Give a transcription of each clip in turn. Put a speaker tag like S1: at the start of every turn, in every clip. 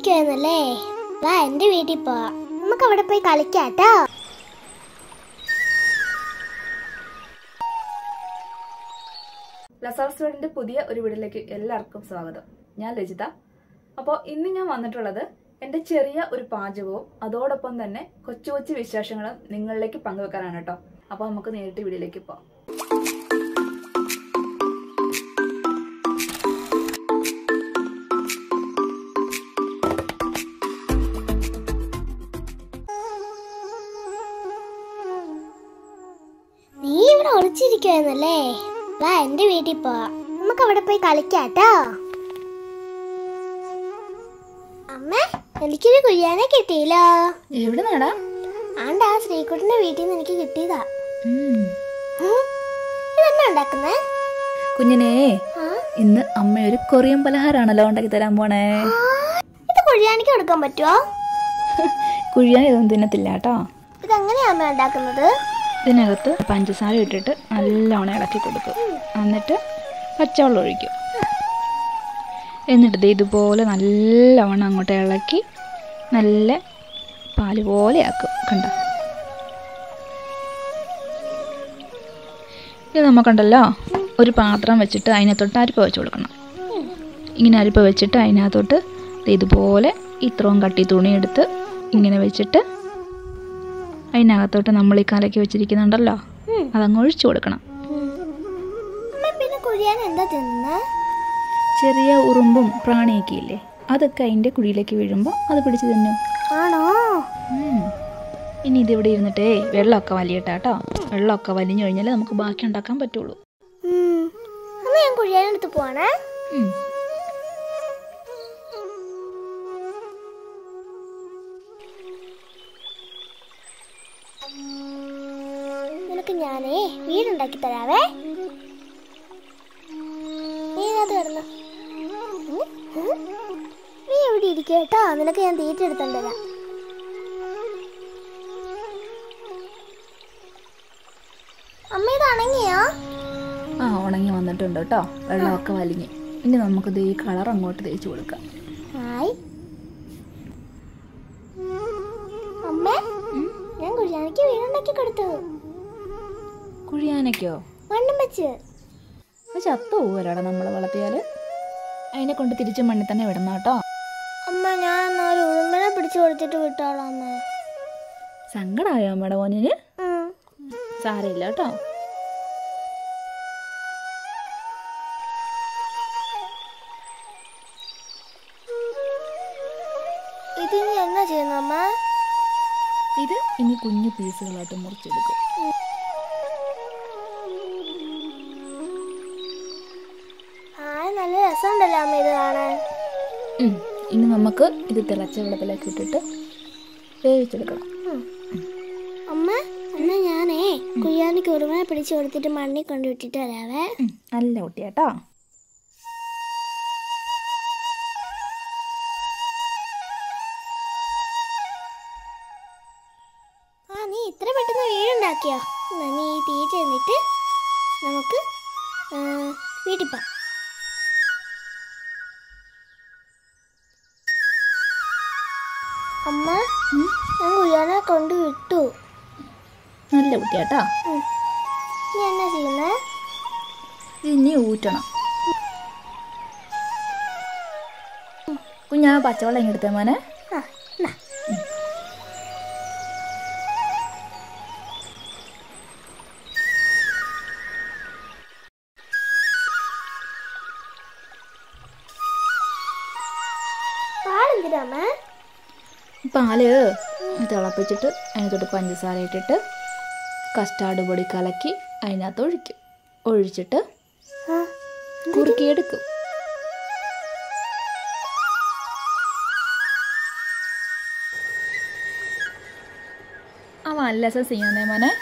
S1: ഒളിച്ചിരിക്കുവായിരുന്നല്ലേ വാ എന്റെ വീട്ടിൽ പോവാം നമുക്ക് അവിടെ പോയി കളിക്കാട്ടോ
S2: ലസാർസ് വേൾഡിന്റെ പുതിയ ഒരു വീഡിയോയിലേക്ക് എല്ലാവർക്കും സ്വാഗതം ഞാൻ രജിത അപ്പോൾ ഇന്ന് ഞാൻ വന്നിട്ടുള്ളത് എൻ്റെ ചെറിയ ഒരു പാചകവും അതോടൊപ്പം തന്നെ കൊച്ചു കൊച്ചു വിശേഷങ്ങളും നിങ്ങളിലേക്ക് പങ്കുവെക്കാനാണ് കേട്ടോ അപ്പോൾ നമുക്ക് നേരിട്ട് വീഡിയോയിലേക്ക് പോകാം
S1: നീ ഇവിടെ ഒളിച്ചിരിക്കുവായിരുന്നല്ലേ വാ എന്റെ വീട്ടിൽ പോവാം നമുക്ക് അവിടെ പോയി കളിക്കാട്ടോ അമ്മ എനിക്കൊരു കുര്യാനെ കിട്ടിയില്ലോ
S2: എവിടെ നടാ
S1: ആണ്ടാ ശ്രീകുട്ടന്റെ വീട്ടിൽ നിന്ന് എനിക്ക് കിട്ടിയതാ ഉം. ഇതെന്നാ ഉണ്ടാക്കുന്നേ
S2: കുഞ്ഞിനെ
S1: ആ?
S2: ഇന്ന് അമ്മ ഒരു കൊറിയൻ പലഹാരമാണല്ലോ ഉണ്ടാക്കി തരാൻ പോണേ
S1: ആ, ഇത് കുഴിയാനിക്ക് കൊടുക്കാൻ പറ്റുമോ
S2: കുഴിയാൻ ഇതൊന്നും തിന്നത്തില്ല കേട്ടോ
S1: ഇതെങ്ങനെയാ അമ്മ ഉണ്ടാക്കുന്നത്
S2: ഇതിനകത്ത് പഞ്ചസാര ഇട്ടിട്ട് നല്ലോണം ഇളക്കി കൊടുക്കും എന്നിട്ട് പച്ചവെള്ളം ഒഴിക്കും എന്നിട്ട് ദേ ഇതുപോലെ നല്ലവണ്ണം അങ്ങോട്ട് ഇളക്കി നല്ല പാല് പോലെ ആക്കും കണ്ട ഇത് നമുക്കുണ്ടല്ലോ ഒരു പാത്രം വെച്ചിട്ട് അതിനകത്തോട്ട് അരിപ്പ വെച്ച് കൊടുക്കണം ഇങ്ങനെ അരിപ്പ വെച്ചിട്ട് അതിനകത്തോട്ട് ദേ ഇതുപോലെ ഇത്രയും കട്ടി തുണി എടുത്ത് ഇങ്ങനെ വെച്ചിട്ട് അതിനകത്തോട്ട് നമ്മൾ ഈ കലക്കി വെച്ചിരിക്കുന്നുണ്ടല്ലോ
S1: ഉം.
S2: അതങ്ങ് ഒഴിച്ചു കൊടുക്കണം
S1: അമ്മ പിന്നെ കുഴിയാൻ എന്താ തിന്നുന്നേ
S2: ചെറിയ ഉറുമ്പും പ്രാണിയൊക്കെ ഇല്ലേ അതൊക്കെ അതിൻ്റെ കുഴിയിലേക്ക് വീഴുമ്പോൾ അത് പിടിച്ച് തിന്നും
S1: ആണോ
S2: ഉം. ഇനി ഇതിവിടെ ഇരുന്നിട്ടേ വെള്ളമൊക്കെ വലിയട്ടാട്ടോ വെള്ളമൊക്കെ വലിഞ്ഞു കഴിഞ്ഞാൽ നമുക്ക് ബാക്കി ഉണ്ടാക്കാൻ പറ്റുള്ളൂ
S1: ഉം. അന്ന് ഞാൻ കുഴിയാനെടുത്ത് പോവാണേ
S2: ഉം.
S1: നിനക്ക് ഞാനേ വീടുണ്ടാക്കി തരാവേ നീ ഇതിനകത്ത് കിടന്നു നീ എവിടെ ഇരിക്കുക കേട്ടോ നിനക്ക് ഞാൻ തീറ്റ എടുത്തോണ്ട് തരാം അമ്മ ഇത് അണങ്ങിയോ
S2: ആ ഉണങ്ങി വന്നിട്ടുണ്ട് കേട്ടോ വെള്ളമൊക്കെ വലിഞ്ഞ് ഇനി നമുക്കിത് ഈ കളർ അങ്ങോട്ട് തേച്ച് കൊടുക്കാം
S1: ഹായ് അമ്മ ഞാൻ കുഴിയാനിക്ക് വീടുണ്ടാക്കി കൊടുത്തു
S2: കുഴിയാനൊക്കെയോ
S1: മണ്ണും വെച്ച്
S2: അത് ചത്തു പോവല്ലോടാ നമ്മൾ വളർത്തിയാൽ അതിനെ കൊണ്ട് തിരിച്ച് മണ്ണിൽ തന്നെ വിടണം കേട്ടോ
S1: അമ്മ ഞാൻ എന്നാ ഒരു ഉറുമ്പനെ പിടിച്ചു കൊടുത്തിട്ട് വിട്ടോളാം അമ്മ
S2: സങ്കടമായോ അമ്മയുടെ മോനിന്
S1: ഉം.
S2: സാരമില്ല കേട്ടോ
S1: ഇതിനി എന്നാ ചെയ്യുന്നു അമ്മ
S2: ഇത് ഇനി കുഞ്ഞു പീസുകളായിട്ട് മുറിച്ചെടുക്കും
S1: ആ നല്ല രസമുണ്ടല്ലോ അമ്മ ഇത് കാണാൻ
S2: ഉം. ഇനി നമുക്ക് ഇത് തിളച്ച വെള്ളത്തിലേക്ക് ഇട്ടിട്ട് വേവിച്ചെടുക്കണം
S1: അമ്മ എന്നാ ഞാനേ കുയ്യാനിക്ക് ഉറുമനെ പിടിച്ചു കൊടുത്തിട്ട് മണ്ണിൽ കൊണ്ട് വിട്ടിട്ട് വരാവേ
S2: ഉം. നല്ല കുട്ടിയാട്ടോ
S1: ആ നീ ഇത്ര പെട്ടെന്ന് വീടുണ്ടാക്കിയോ എന്നാ നീ ഈ തീറ്റ എന്നിട്ട് നമുക്ക് ആ, വീട്ടിൽ പോവാം അമ്മ ഞാൻ കുയ്യാനെ കൊണ്ട് വിട്ടു
S2: നല്ല കുട്ടിയാട്ടോ
S1: ഉം. നീ എന്നാ ചെയ്യുന്നേ
S2: ഇത് ഇനി ഊറ്റണം കുഞ്ഞാ പച്ചവെള്ളം ഇങ്ങെടുത്തേ മോനെ
S1: ആ എന്നാ പാലെന്തിനാ അമ്മ
S2: പാല് തിളപ്പിച്ചിട്ട് അതിനകത്തോട്ട് പഞ്ചസാര ഇട്ടിട്ട് കസ്റ്റാർഡ് പൊടി കലക്കി അതിനകത്ത് ഒഴിക്കും ഒഴിച്ചിട്ട്
S1: ആ
S2: കുറുക്കിയെടുക്കും അവ നല്ല രസം ചെയ്യുന്നേ മോനെ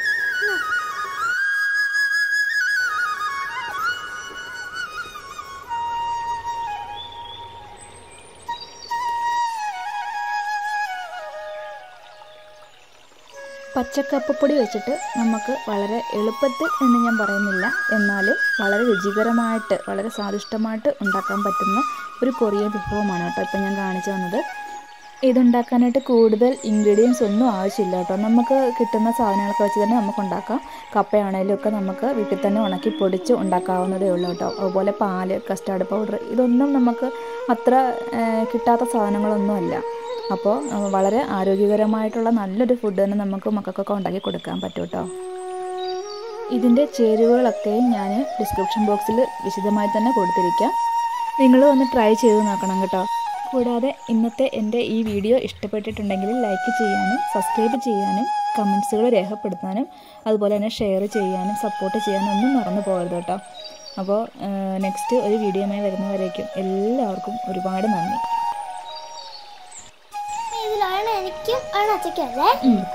S2: പച്ചക്കപ്പപ്പൊടി വെച്ചിട്ട് നമുക്ക് വളരെ എളുപ്പത്തിൽ എന്ന് ഞാൻ പറയുന്നില്ല എന്നാലും വളരെ രുചികരമായിട്ട് വളരെ സ്വാദിഷ്ടമായിട്ട് ഉണ്ടാക്കാൻ പറ്റുന്ന ഒരു കൊറിയൻ വിഭവമാണ് കേട്ടോ ഇപ്പം ഞാൻ കാണിച്ചു തന്നത് ഇതുണ്ടാക്കാനായിട്ട് കൂടുതൽ ഇൻഗ്രീഡിയൻസ് ഒന്നും ആവശ്യമില്ല കേട്ടോ നമുക്ക് കിട്ടുന്ന സാധനങ്ങളൊക്കെ വെച്ച് തന്നെ നമുക്ക് ഉണ്ടാക്കാം കപ്പയാണേലും ഒക്കെ നമുക്ക് വീട്ടിൽ തന്നെ ഉണക്കി പൊടിച്ച് ഉണ്ടാക്കാവുന്നതേ ഉള്ളൂ കേട്ടോ അതുപോലെ പാല് കസ്റ്റാർഡ് പൗഡർ ഇതൊന്നും നമുക്ക് അത്ര ഏഹ്, കിട്ടാത്ത സാധനങ്ങളൊന്നുമല്ല അപ്പോൾ ഏഹ്, വളരെ ആരോഗ്യകരമായിട്ടുള്ള നല്ലൊരു ഫുഡ് തന്നെ നമുക്ക് മക്കൾക്കൊക്കെ ഉണ്ടാക്കി കൊടുക്കാൻ പറ്റും കേട്ടോ ഇതിൻ്റെ ചേരുവകളൊക്കെ ഞാൻ ഡിസ്ക്രിപ്ഷൻ ബോക്സിൽ വിശദമായി തന്നെ കൊടുത്തിരിക്കാം നിങ്ങൾ ഒന്ന് ട്രൈ ചെയ്ത് നോക്കണം കേട്ടോ കൂടാതെ ഇന്നത്തെ എൻ്റെ ഈ വീഡിയോ ഇഷ്ടപ്പെട്ടിട്ടുണ്ടെങ്കിൽ ലൈക്ക് ചെയ്യാനും സബ്സ്ക്രൈബ് ചെയ്യാനും കമൻസുകൾ രേഖപ്പെടുത്താനും അതുപോലെ തന്നെ ഷെയർ ചെയ്യാനും സപ്പോർട്ട് ചെയ്യാനും ഒന്നും മറന്നു പോകരുത് കേട്ടോ അപ്പോൾ നെക്സ്റ്റ് ഒരു വീഡിയോയുമായി വരുന്നവരേക്കും എല്ലാവർക്കും ഒരുപാട് നന്ദി
S1: ഇതിലാണ് എനിക്കും ആണ് അച്ഛയ്ക്കും അല്ലേ
S2: ഉം.